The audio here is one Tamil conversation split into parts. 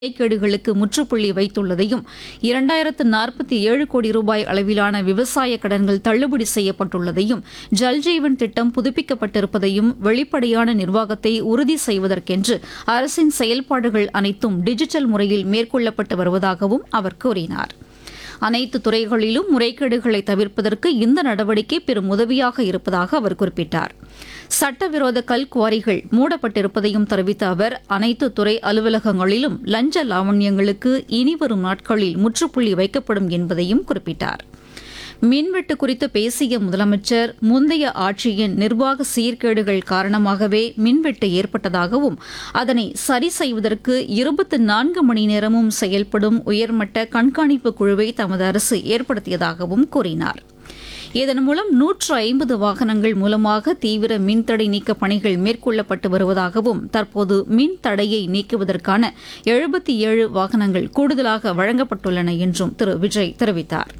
முறைகேடுகளுக்கு முற்றுப்புள்ளி வைத்துள்ளதையும் இரண்டாயிரத்து நாற்பத்தி ஏழு கோடி ரூபாய் அளவிலான விவசாய கடன்கள் தள்ளுபடி செய்யப்பட்டுள்ளதையும் ஜல்ஜீவன் திட்டம் புதுப்பிக்கப்பட்டிருப்பதையும் வெளிப்படையான நிர்வாகத்தை உறுதி செய்வதற்கென்று அரசின் செயல்பாடுகள் அனைத்தும் டிஜிட்டல் முறையில் மேற்கொள்ளப்பட்டு வருவதாகவும் அவர் கூறினார் அனைத்து துறைகளிலும் முறைகேடுகளை தவிர்ப்பதற்கு இந்த நடவடிக்கை பெரும் உதவியாக இருப்பதாக அவர் குறிப்பிட்டார் சட்டவிரோத கல் குவாரிகள் மூடப்பட்டிருப்பதையும் தெரிவித்த அவர் அனைத்து துறை அலுவலகங்களிலும் லஞ்ச லாவண்யங்களுக்கு இனிவரும் நாட்களில் முற்றுப்புள்ளி வைக்கப்படும் என்பதையும் குறிப்பிட்டார் மின்வெட்டு குறித்து பேசிய முதலமைச்சர் முந்தைய ஆட்சியின் நிர்வாக சீர்கேடுகள் காரணமாகவே மின்வெட்டு ஏற்பட்டதாகவும் அதனை சரி செய்வதற்கு இருபத்தி நான்கு மணி நேரமும் செயல்படும் உயர்மட்ட கண்காணிப்பு குழுவை தமது அரசு ஏற்படுத்தியதாகவும் கூறினார் இதன் மூலம் நூற்று ஐம்பது வாகனங்கள் மூலமாக தீவிர மின்தடை நீக்க பணிகள் மேற்கொள்ளப்பட்டு வருவதாகவும் தற்போது மின் தடையை நீக்குவதற்கான எழுபத்தி ஏழு வாகனங்கள் கூடுதலாக வழங்கப்பட்டுள்ளன என்றும் திரு விஜய் தெரிவித்தார்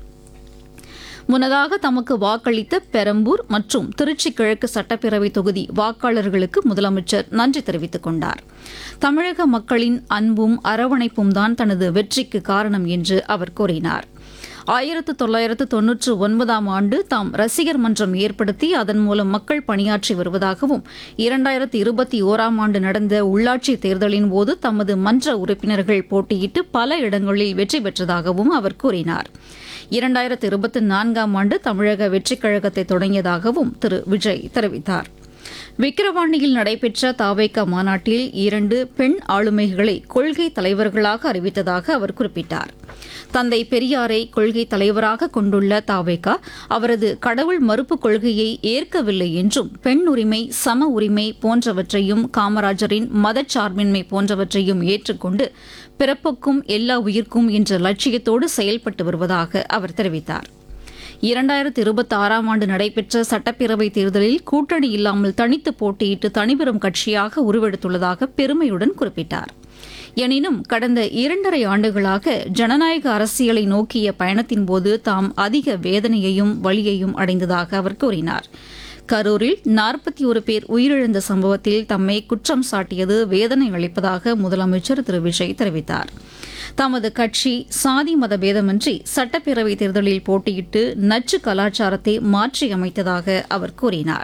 முன்னதாக தமக்கு வாக்களித்த பெரம்பூர் மற்றும் திருச்சி கிழக்கு சட்டப்பேரவை தொகுதி வாக்காளர்களுக்கு முதலமைச்சர் நன்றி தெரிவித்துக் கொண்டார் தமிழக மக்களின் அன்பும் அரவணைப்பும் தான் தனது வெற்றிக்கு காரணம் என்று அவர் கூறினார் ஆயிரத்து தொள்ளாயிரத்து தொன்னூற்று ஒன்பதாம் ஆண்டு தாம் ரசிகர் மன்றம் ஏற்படுத்தி அதன் மூலம் மக்கள் பணியாற்றி வருவதாகவும் இரண்டாயிரத்து இருபத்தி ஓராம் ஆண்டு நடந்த உள்ளாட்சி தேர்தலின் போது தமது மன்ற உறுப்பினர்கள் போட்டியிட்டு பல இடங்களில் வெற்றி பெற்றதாகவும் அவர் கூறினார் இரண்டாயிரத்து இருபத்தி நான்காம் ஆண்டு தமிழக வெற்றிக் கழகத்தை தொடங்கியதாகவும் திரு விஜய் தெரிவித்தார் விக்கிரவாண்டியில் நடைபெற்ற தாவேகா மாநாட்டில் இரண்டு பெண் ஆளுமைகளை கொள்கை தலைவர்களாக அறிவித்ததாக அவர் குறிப்பிட்டார் தந்தை பெரியாரை கொள்கை தலைவராக கொண்டுள்ள தாவேகா அவரது கடவுள் மறுப்பு கொள்கையை ஏற்கவில்லை என்றும் பெண் உரிமை சம உரிமை போன்றவற்றையும் காமராஜரின் மதச்சார்பின்மை போன்றவற்றையும் ஏற்றுக்கொண்டு பிறப்புக்கும் எல்லா உயிர்க்கும் என்ற லட்சியத்தோடு செயல்பட்டு வருவதாக அவர் தெரிவித்தார் இரண்டாயிரத்தி இருபத்தி ஆறாம் ஆண்டு நடைபெற்ற சட்டப்பேரவைத் தேர்தலில் கூட்டணி இல்லாமல் தனித்து போட்டியிட்டு தனிபெரும் கட்சியாக உருவெடுத்துள்ளதாக பெருமையுடன் குறிப்பிட்டார் எனினும் கடந்த இரண்டரை ஆண்டுகளாக ஜனநாயக அரசியலை நோக்கிய பயணத்தின்போது தாம் அதிக வேதனையையும் வலியையும் அடைந்ததாக அவர் கூறினார் கரூரில் நாற்பத்தி ஒரு பேர் உயிரிழந்த சம்பவத்தில் தம்மை குற்றம் சாட்டியது வேதனை அளிப்பதாக முதலமைச்சர் திரு விஜய் தெரிவித்தார் தமது கட்சி சாதி மத பேதமின்றி சட்டப்பேரவைத் தேர்தலில் போட்டியிட்டு நச்சு கலாச்சாரத்தை மாற்றி அமைத்ததாக அவர் கூறினார்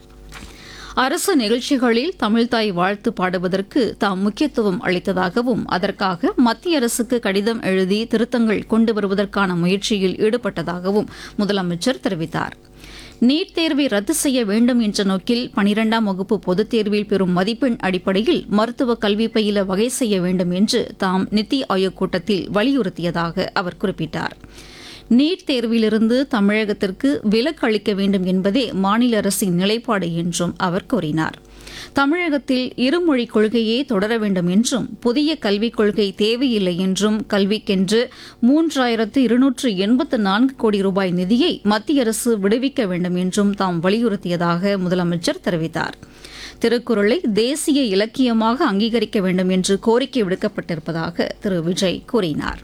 அரசு நிகழ்ச்சிகளில் தமிழ்தாய் வாழ்த்து பாடுவதற்கு தாம் முக்கியத்துவம் அளித்ததாகவும் அதற்காக மத்திய அரசுக்கு கடிதம் எழுதி திருத்தங்கள் கொண்டு வருவதற்கான முயற்சியில் ஈடுபட்டதாகவும் முதலமைச்சர் தெரிவித்தார் நீட் தேர்வை ரத்து செய்ய வேண்டும் என்ற நோக்கில் பனிரெண்டாம் வகுப்பு பொதுத் தேர்வில் பெறும் மதிப்பெண் அடிப்படையில் மருத்துவ கல்வி பயில வகை செய்ய வேண்டும் என்று தாம் நித்தி ஆயோக் கூட்டத்தில் வலியுறுத்தியதாக அவர் குறிப்பிட்டார் நீட் தேர்விலிருந்து தமிழகத்திற்கு விலக்கு அளிக்க வேண்டும் என்பதே மாநில அரசின் நிலைப்பாடு என்றும் அவர் கூறினார் தமிழகத்தில் இருமொழி கொள்கையே தொடர வேண்டும் என்றும் புதிய கல்விக் கொள்கை தேவையில்லை என்றும் கல்விக்கென்று மூன்றாயிரத்து இருநூற்று எண்பத்து நான்கு கோடி ரூபாய் நிதியை மத்திய அரசு விடுவிக்க வேண்டும் என்றும் தாம் வலியுறுத்தியதாக முதலமைச்சர் தெரிவித்தார் திருக்குறளை தேசிய இலக்கியமாக அங்கீகரிக்க வேண்டும் என்று கோரிக்கை விடுக்கப்பட்டிருப்பதாக திரு விஜய் கூறினார்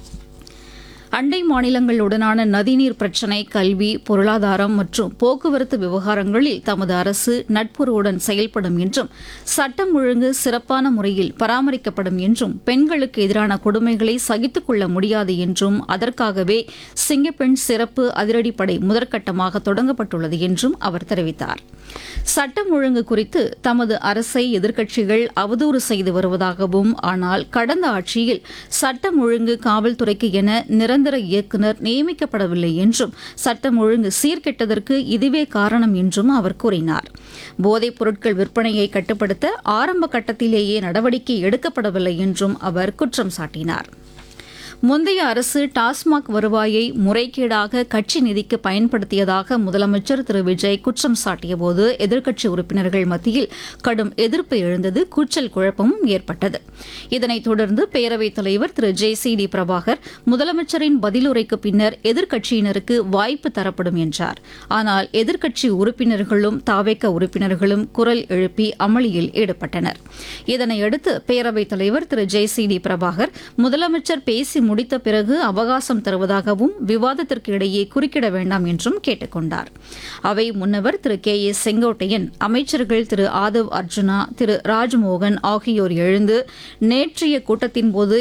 அண்டை மாநிலங்களுடனான நதிநீர் பிரச்சினை கல்வி பொருளாதாரம் மற்றும் போக்குவரத்து விவகாரங்களில் தமது அரசு நட்புறவுடன் செயல்படும் என்றும் சட்டம் ஒழுங்கு சிறப்பான முறையில் பராமரிக்கப்படும் என்றும் பெண்களுக்கு எதிரான கொடுமைகளை சகித்துக் கொள்ள முடியாது என்றும் அதற்காகவே சிங்கப்பெண் சிறப்பு அதிரடிப்படை முதற்கட்டமாக தொடங்கப்பட்டுள்ளது என்றும் அவர் தெரிவித்தார் சட்டம் ஒழுங்கு குறித்து தமது அரசை எதிர்க்கட்சிகள் அவதூறு செய்து வருவதாகவும் ஆனால் கடந்த ஆட்சியில் சட்டம் ஒழுங்கு காவல்துறைக்கு என நிரந்தர இயக்குநர் நியமிக்கப்படவில்லை என்றும் சட்டம் ஒழுங்கு சீர்கெட்டதற்கு இதுவே காரணம் என்றும் அவர் கூறினார் போதைப் பொருட்கள் விற்பனையை கட்டுப்படுத்த ஆரம்ப கட்டத்திலேயே நடவடிக்கை எடுக்கப்படவில்லை என்றும் அவர் குற்றம் சாட்டினார் முந்தைய அரசு டாஸ்மாக் வருவாயை முறைகேடாக கட்சி நிதிக்கு பயன்படுத்தியதாக முதலமைச்சர் திரு விஜய் குற்றம் சாட்டியபோது எதிர்க்கட்சி உறுப்பினர்கள் மத்தியில் கடும் எதிர்ப்பு எழுந்தது கூச்சல் குழப்பமும் ஏற்பட்டது இதனைத் தொடர்ந்து பேரவைத் தலைவர் Thiru J C D Prabhakar முதலமைச்சரின் பதிலுரைக்கு பின்னர் எதிர்க்கட்சியினருக்கு வாய்ப்பு தரப்படும் என்றார் ஆனால் எதிர்க்கட்சி உறுப்பினர்களும் தாவேக்க உறுப்பினர்களும் குரல் எழுப்பி அமளியில் ஈடுபட்டனர் இதனையடுத்து பேரவைத் தலைவர் Thiru J C D Prabhakar முதலமைச்சர் பேசி முடித்த பிறகு அவகாசம் தருவதாகவும் விவாதத்திற்கு இடையே குறுக்கிட வேண்டாம் என்றும் கேட்டுக் கொண்டார் அவை முன்னவர் திரு கே ஏ செங்கோட்டையன் அமைச்சர்கள் திரு ஆதவ் அர்ஜுனா திரு ராஜ்மோகன் ஆகியோர் எழுந்து நேற்றைய கூட்டத்தின்போது